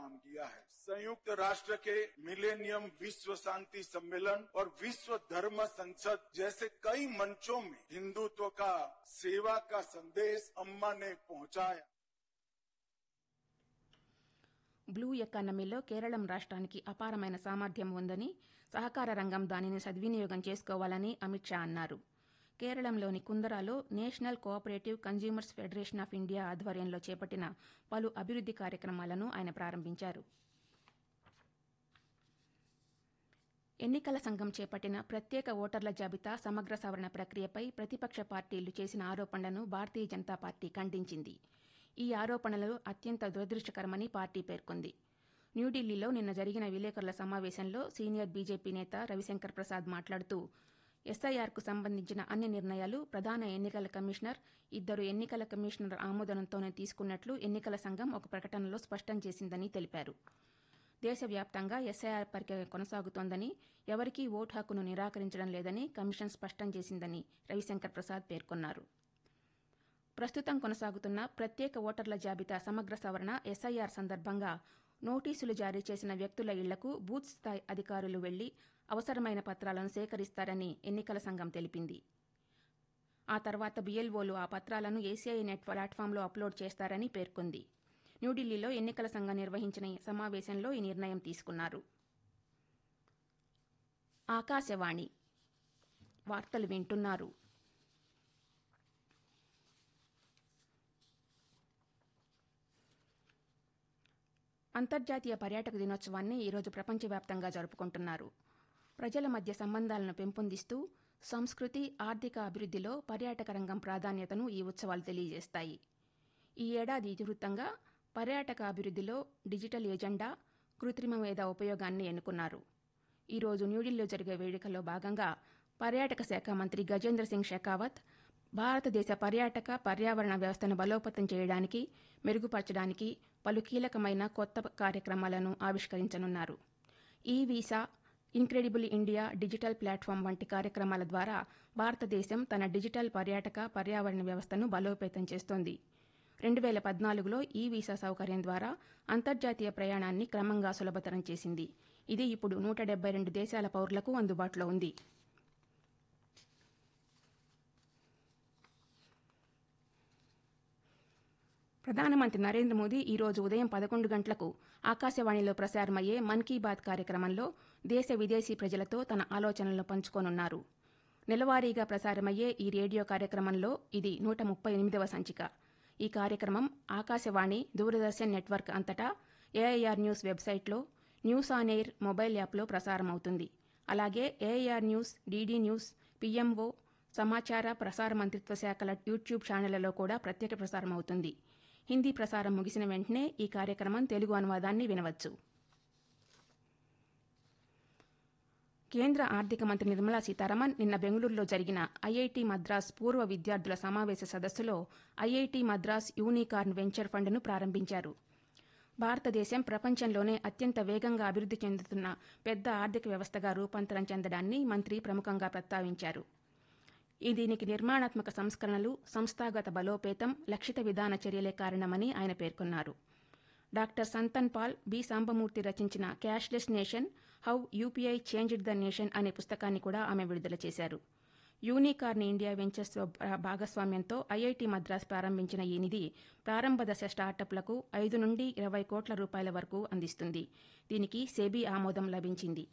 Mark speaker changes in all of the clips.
Speaker 1: काम किया है संयुक्त राष्ट्र के मिलेनियम विश्व शांति सम्मेलन और विश्व धर्म संसद जैसे कई मंचों में हिंदुत्व का सेवा का संदेश अम्मा ने पहुंचाया
Speaker 2: బ్లూ ఎకానమీలో కేరళం రాష్ట్రానికి అపారమైన సామర్థ్యం ఉందని సహకార రంగం దానిని సద్వినియోగం చేసుకోవాలని అమిత్ షా అన్నారు కేరళంలోని కుందరాలో national cooperative consumers federation of India ఆధ్వర్యంలో చేపట్టిన పలు అభివృద్ది కార్యక్రమాలను ఆయన ప్రారంభించారు ఎన్నికల సంఘం చేపట్టిన ప్రత్యేక ఓటర్ల జాబితా సమగ్ర సవరణ ప్రక్రియపై ప్రతిపక్ష పార్టీలు చేసిన ఆరోపణలను భారతీయ జనతా పార్టీ ఖండించింది ఈ ఆరోపణలు అత్యంత దురదృష్టకరమని పార్టీ పేర్కొంది న్యూఢిల్లీలో నిన్న జరిగిన విలేకరుల సమావేశంలో సీనియర్ బీజేపీ నేత రవిశంకర్ ప్రసాద్ మాట్లాడుతూ ఎస్ఐఆర్కు సంబంధించిన అన్ని నిర్ణయాలు ప్రధాన ఎన్నికల కమిషనర్ ఇద్దరు ఎన్నికల కమిషనర్ ఆమోదనంతోనే తీసుకున్నట్లు ఎన్నికల సంఘం ఒక ప్రకటనలో స్పష్టం చేసిందని తెలిపారు దేశవ్యాప్తంగా ఎస్ఐఆర్ ప్రక్రియ కొనసాగుతోందని ఎవరికీ ఓటు హక్కును నిరాకరించడం లేదని కమిషన్ స్పష్టం చేసిందని రవిశంకర్ ప్రసాద్ పేర్కొన్నారు ప్రస్తుతం కొనసాగుతున్న ప్రత్యేక ఓటర్ల జాబితా సమగ్ర సవరణ ఎస్ఐఆర్ సందర్భంగా నోటీసులు జారీ చేసిన వ్యక్తుల ఇళ్లకు బూత్ స్థాయి అధికారులు వెళ్లి అవసరమైన పత్రాలను సేకరిస్తారని ఎన్నికల సంఘం తెలిపింది ఆ తర్వాత బిఎల్ఓలు ఆ పత్రాలను ఏసీఐ నెట్ ప్లాట్ఫామ్లో అప్లోడ్ చేస్తారని పేర్కొంది న్యూఢిల్లీలో ఎన్నికల సంఘం నిర్వహించిన ఈ సమావేశంలో ఈ నిర్ణయం తీసుకున్నారు ఆకాశవాణి వార్తలు వింటున్నారు అంతర్జాతీయ పర్యాటక దినోత్సవాన్ని ఈరోజు ప్రపంచవ్యాప్తంగా జరుపుకుంటున్నారు ప్రజల మధ్య సంబంధాలను పెంపొందిస్తూ సంస్కృతి ఆర్థిక అభివృద్ధిలో పర్యాటక రంగం ప్రాధాన్యతను ఈ ఉత్సవాలు తెలియజేస్తాయి ఈ ఏడాది ఇతివృత్తంగా పర్యాటక అభివృద్ధిలో డిజిటల్ ఎజెండా కృత్రిమ మేధ ఉపయోగాన్ని ఎన్నుకున్నారు ఈరోజు న్యూఢిల్లీలో జరిగే వేడుకల్లో భాగంగా పర్యాటక శాఖ మంత్రి గజేంద్ర సింగ్ షెకావత్ భారతదేశ పర్యాటక పర్యావరణ వ్యవస్థను బలోపేతం చేయడానికి మెరుగుపరచడానికి పలు కీలకమైన కొత్త కార్యక్రమాలను ఆవిష్కరించనున్నారు ఈ visa incredible India digital platform వంటి కార్యక్రమాల ద్వారా భారతదేశం తన డిజిటల్ పర్యాటక పర్యావరణ వ్యవస్థను బలోపేతం చేస్తోంది రెండు వేల పద్నాలుగులో ఈ వీసా సౌకర్యం ద్వారా అంతర్జాతీయ ప్రయాణాన్ని క్రమంగా సులభతరం చేసింది ఇది ఇప్పుడు నూట డెబ్బై రెండు దేశాల పౌరులకు అందుబాటులో ఉంది ప్రధానమంత్రి నరేంద్ర మోదీ ఈ రోజు ఉదయం పదకొండు గంటలకు ఆకాశవాణిలో ప్రసారమయ్యే మన్ కీ బాత్ కార్యక్రమంలో దేశ విదేశీ ప్రజలతో తన ఆలోచనలను పంచుకోనున్నారు నెలవారీగా ప్రసారమయ్యే ఈ రేడియో కార్యక్రమంలో ఇది నూట ముప్పై ఎనిమిదవ సంచిక ఈ కార్యక్రమం ఆకాశవాణి దూరదర్శన్ నెట్వర్క్ అంతటా ఏఐఆర్ న్యూస్ వెబ్సైట్లో న్యూస్ ఆన్ ఎయిర్ మొబైల్ యాప్లో ప్రసారమవుతుంది అలాగే AIR news DD news PMO సమాచార ప్రసార మంత్రిత్వ శాఖల యూట్యూబ్ ఛానళ్లలో కూడా ప్రత్యేక ప్రసారం అవుతుంది హిందీ ప్రసారం ముగిసిన వెంటనే ఈ కార్యక్రమం తెలుగు అనువాదాన్ని వినవచ్చు కేంద్ర ఆర్థిక మంత్రి నిర్మలా సీతారామన్ నిన్న బెంగళూరులో జరిగిన ఐఐటి మద్రాస్ పూర్వ విద్యార్థుల సమావేశ సదస్సులో ఐఐటి మద్రాస్ యూనికార్న్ వెంచర్ ఫండ్ను ప్రారంభించారు భారతదేశం ప్రపంచంలోనే అత్యంత వేగంగా అభివృద్ధి చెందుతున్న పెద్ద ఆర్థిక వ్యవస్థగా రూపాంతరం చెందడాన్ని మంత్రి ప్రముఖంగా ప్రస్తావించారు ఈ దీనికి నిర్మాణాత్మక సంస్కరణలు సంస్థాగత బలోపేతం లక్షిత విధాన చర్యలే కారణమని ఆయన పేర్కొన్నారు డాక్టర్ సంతన్ పాల్ బి సాంబమూర్తి రచించిన cashless nation how UPI changed the nation అనే పుస్తకాన్ని కూడా ఆమె విడుదల చేశారు యూనికార్న్ ఇండియా వెంచర్స్ భాగస్వామ్యంతో ఐఐటి మద్రాస్ ప్రారంభించిన ఈ నిధి ప్రారంభ దశ స్టార్టప్లకు ఐదు నుండి ఇరవై కోట్ల రూపాయల వరకు అందిస్తుంది దీనికి సెబీ ఆమోదం లభించింది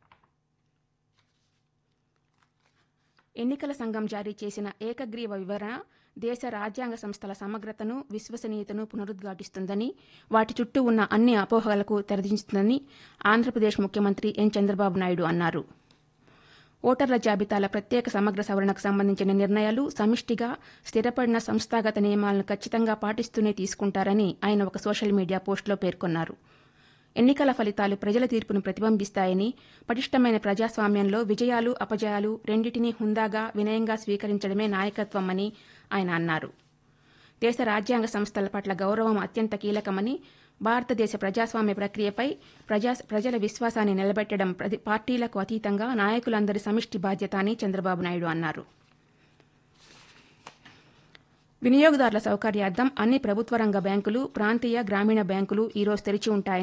Speaker 2: ఎన్నికల సంఘం జారీ చేసిన ఏకగ్రీవ వివరణ దేశ రాజ్యాంగ సంస్థల సమగ్రతను విశ్వసనీయతను పునరుద్ఘాటిస్తుందని వాటి చుట్టూ ఉన్న అన్ని అపోహలకు తెరదించుతుందని ఆంధ్రప్రదేశ్ ముఖ్యమంత్రి ఎన్ చంద్రబాబు నాయుడు అన్నారు ఓటర్ల జాబితాల ప్రత్యేక సమగ్ర సవరణకు సంబంధించిన నిర్ణయాలు సమిష్టిగా స్థిరపడిన సంస్థాగత నియమాలను ఖచ్చితంగా పాటిస్తూనే తీసుకుంటారని ఆయన ఒక సోషల్ మీడియా పోస్టులో పేర్కొన్నారు ఎన్నికల ఫలితాలు ప్రజల తీర్పును ప్రతిబింబిస్తాయని పటిష్టమైన ప్రజాస్వామ్యంలో విజయాలు అపజయాలు రెండింటినీ హుందాగా వినయంగా స్వీకరించడమే నాయకత్వం అని ఆయన అన్నారు దేశ రాజ్యాంగ సంస్థల పట్ల గౌరవం అత్యంత కీలకమని భారతదేశ ప్రజాస్వామ్య ప్రక్రియపై ప్రజా ప్రజల విశ్వాసాన్ని నిలబెట్టడం ప్రతి పార్టీలకు అతీతంగా నాయకులందరి సమిష్టి బాధ్యత అని చంద్రబాబు నాయుడు అన్నారు వినియోగదారుల సౌకర్యార్థం అన్ని ప్రభుత్వ రంగ బ్యాంకులు ప్రాంతీయ గ్రామీణ బ్యాంకులు ఈరోజు తెరిచి ఉంటాయని